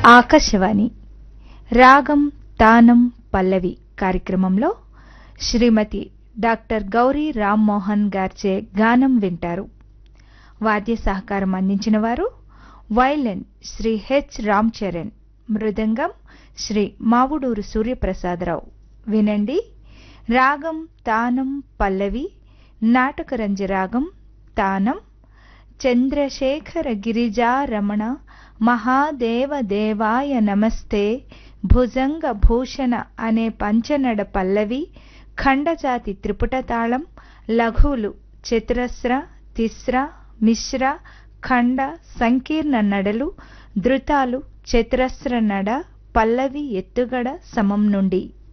ఆకాశవాణి రాగం తానం పల్లవి కార్యక్రమంలో శ్రీమతి డాక్టర్ గౌరీ రామ్మోహన్ గార్చే గానం వింటారు వాద్య సహకారం అందించిన వారు వైలెన్ శ్రీ హెచ్ రామ్ చరణ్ మృదంగం శ్రీ మావుడూరు సూర్యప్రసాదరావు వినండి రాగం తానం పల్లవి నాటకరంజ రాగం తానం చంద్రశేఖర గిరిజారమణ మహాదేవ దేవాయ నమస్తే భుజంగ భూషణ అనే పంచనడ పల్లవి ఖండజాతి త్రిపుట తాళం లఘువులు చతురస్ర తిస్ర మిశ్ర ఖండ సంకీర్ణ నడలు ధృతాలు చతురస్ర నడ పల్లవి ఎత్తుగడ సమం నుండి